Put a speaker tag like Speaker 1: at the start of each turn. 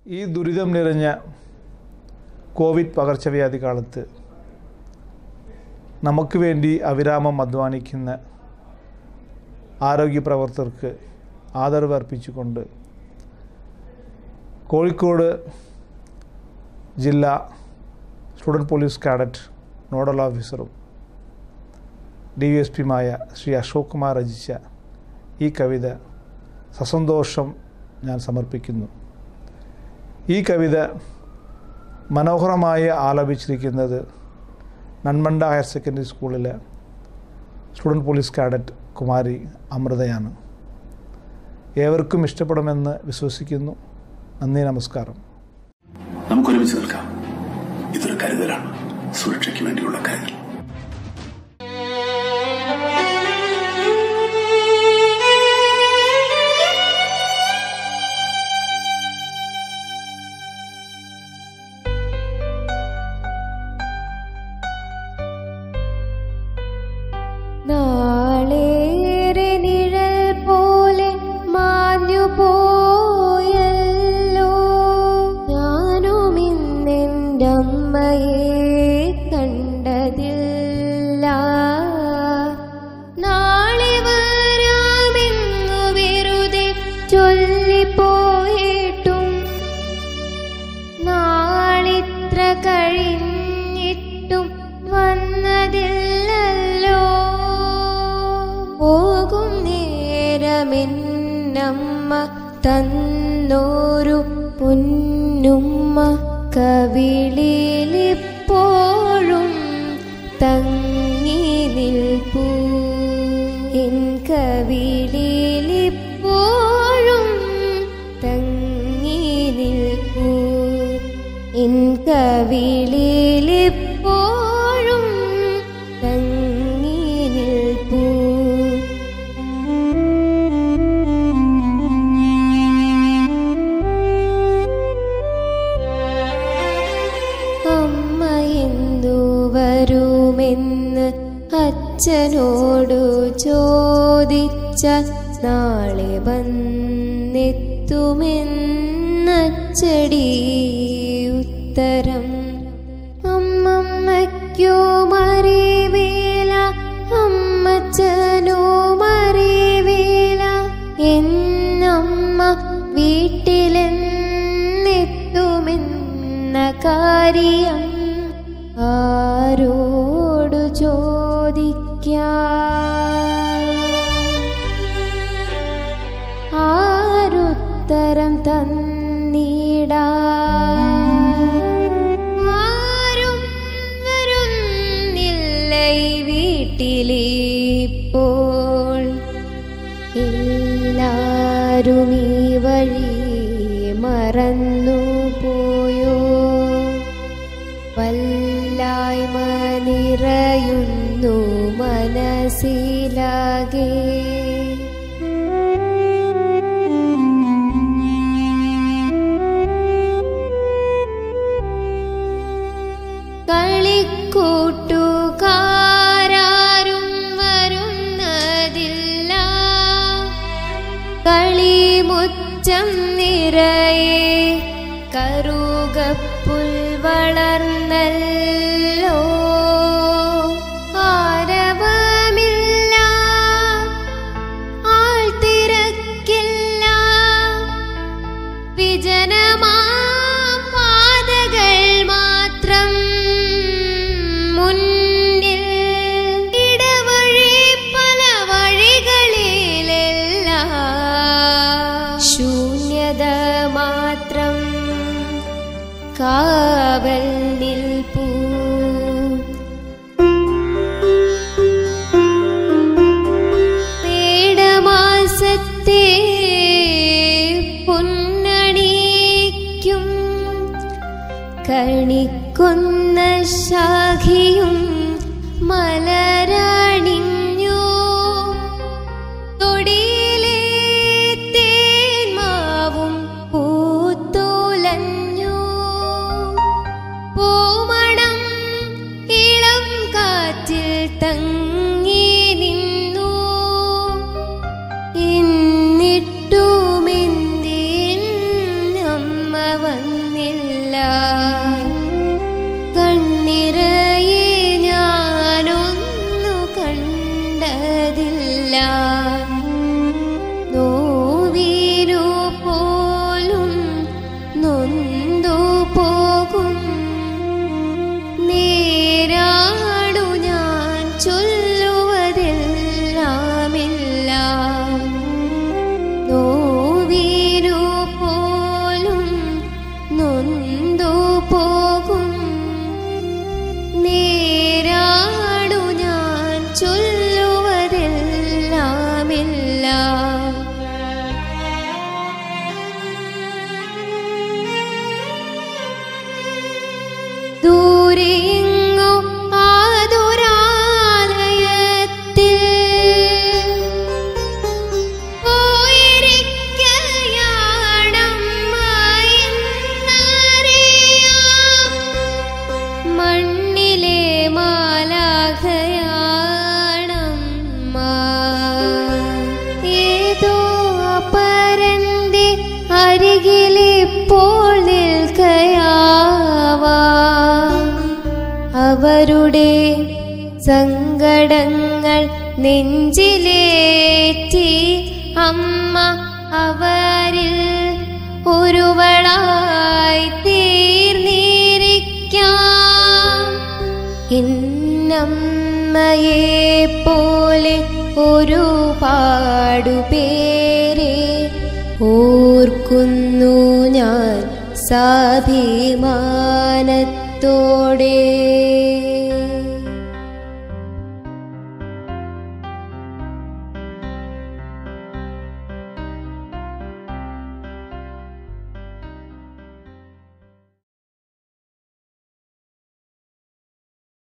Speaker 1: ഈ ദുരിതം നിറഞ്ഞ കോവിഡ് പകർച്ചവ്യാധി കാലത്ത് നമുക്ക് വേണ്ടി അവിരാമം അധ്വാനിക്കുന്ന ആരോഗ്യ പ്രവർത്തകർക്ക് ആദരവ് അർപ്പിച്ചുകൊണ്ട് കോഴിക്കോട് ജില്ലാ സ്റ്റുഡൻറ്റ് പോലീസ് കാഡറ്റ് നോഡൽ ഓഫീസറും ഡി വി എസ് പിയുമായ ശ്രീ അശോക് കുമാർ രചിച്ച ഈ കവിത സസന്തോഷം ഞാൻ സമർപ്പിക്കുന്നു ഈ കവിത മനോഹരമായി ആലപിച്ചിരിക്കുന്നത് നന്മണ്ട ഹയർ സെക്കൻഡറി സ്കൂളിലെ സ്റ്റുഡൻറ്റ് പോലീസ് കാഡറ്റ് കുമാരി അമൃതയാണ് ഏവർക്കും ഇഷ്ടപ്പെടുമെന്ന് വിശ്വസിക്കുന്നു നന്ദി നമസ്കാരം
Speaker 2: നമുക്ക് ഒരുമിച്ച് നിൽക്കാം ഇതൊരു കരുതലാണ് സുരക്ഷയ്ക്ക് വേണ്ടിയുള്ള കരുതൽ
Speaker 3: നാളേറെ നിഴൽ പോലെ മാഞ്ഞു പോയല്ലോ ഞാനും ഇന്നെൻ്റെ അമ്മയെ കണ്ടതില്ല നാളെ വരാമെന്നു വെറുതെ ചൊല്ലിപ്പോയിട്ടും നാളിത്ര കഴിഞ്ഞിട്ടും വന്നതില്ലല്ലോ പോകും നേരമെന്നമ്മ തന്നോരു പൊന്നുമ്മ കവിളിലിപ്പോഴും തങ്ങി നിൽപ്പൂ എൻ കവിളിലിപ്പോഴും തങ്ങി നിൽപ്പൂ എൻ കവിളിലിപ്പോഴും തങ്ങി നിൽപ്പൂ അമ്മ എന്തു വരുമെന്ന് അച്ഛനോടു ചോദിച്ച നാളെ വന്നെത്തുമെന്നച്ചടി ഉത്തരം അമ്മമ്മയ്ക്കോ മറിവേല അമ്മച്ചനോ മറിവേല എന്നമ്മ വീട്ടിലെന്നെത്തുമെന്ന കാര്യം ആരോടു ചോദിക്കാം ആരുത്തരം തന്നിടാ ആരും വരുന്നില്ല ഈ വീട്ടിലിപ്പോൾ എല്ലാരും ഈ വഴി മറന്നു പോയോ വല്ലായ്മ നിറയുന്നു മനസ്സിലാകെ കളിക്കൂട്ടുകാരും വരുന്നതില്ല കളിമുറ്റം നിറയെ കറുകപ്പുൽ വളർന്നല്ലോ ആരവമില്ല ആൾത്തിരക്കില്ല വിജനമാം പാതകൾ മാത്രം മുന്നിൽ ഇടവഴി പല വഴികളിലെല്ലാം ശൂന്യത മാത്രം കാവൽ നിൽപ്പൂ മേടമാസത്തെ പൊന്നണിക്കും കണിക്കുന്ന ശാഖിയും മലരണിഞ്ഞു തൊടിയിലെ തേന്മാവും പൂത്തോലഞ്ഞു പൂമണം ഇളം കാറ്റിൽ തങ്ങി നിന്നു എന്നിട്ടുമെന്തേ അമ്മ വന്നു ദൂരെങ്ങോ ആതുരാലയത്തിൽ പോയിരിക്കയാണമ്മ എന്നറിയാം മണ്ണിലെ മാലാഖയാണമ്മ ഏതോ അപരന്റെ അരികിലിപ്പോൾ നിൽക്കയാവാ അവരുടെ സങ്കടങ്ങൾ നെഞ്ചിലേറ്റി അമ്മ അവരിൽ ഒരുവളായി തീർന്നിരിക്കാം ഇന്നമ്മയെ പോലെ ഒരുപാടു പേരെ ഓർക്കുന്നു ഞാൻ സാഭിമാനത്തോടെ